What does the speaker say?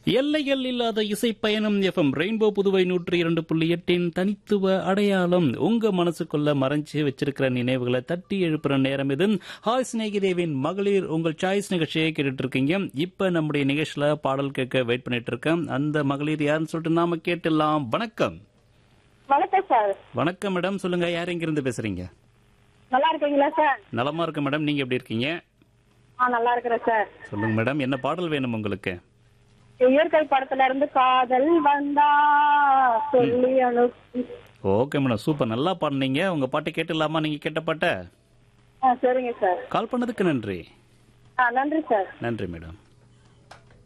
எல்லைகள் இல்லாத இசை பயணம் எஃப்எம் ரெயின்போ புதுவை நூற்றி இரண்டு புள்ளி எட்டின் தனித்துவ அடையாளம் உங்க மனசுக்குள்ள மறைஞ்சு வச்சிருக்கிற நினைவுகளை தட்டி எழுப்புற நேரம் இது ஹாய் ஸ்நேகிதேவின் மகளிர் உங்கள் சாய்ஸ் நிகழ்ச்சியை கேட்டுட்டு இருக்கீங்க இப்ப நம்முடைய நிகழ்ச்சியில பாடல் கேட்க வெயிட் பண்ணிட்டு இருக்கேன் அந்த மகளிர் யாருன்னு சொல்லிட்டு நாம கேட்டுலாம் வணக்கம் வணக்கம் சார் வணக்கம் மேடம் சொல்லுங்க யார் எங்க இருந்து பேசுறீங்க நல்லா இருக்கீங்களா சார் நலமா இருக்க மேடம் நீங்க எப்படி இருக்கீங்க ஆ நல்லா இருக்கிறேன் சார் சொல்லுங்க மேடம் என்ன பாடல் வேணும் உங்களுக்கு இயற்கை படத்துல இருந்து காதல் வந்தா சொல்லி அனுப்பி ஓகே மேடம் சூப்பர் நல்லா பாடுனீங்க உங்க பாட்டு கேட்டுலாமா நீங்க கேட்ட பாட்ட ஆ சரிங்க சார் கால் பண்ணதுக்கு நன்றி ஆ நன்றி சார் நன்றி மேடம்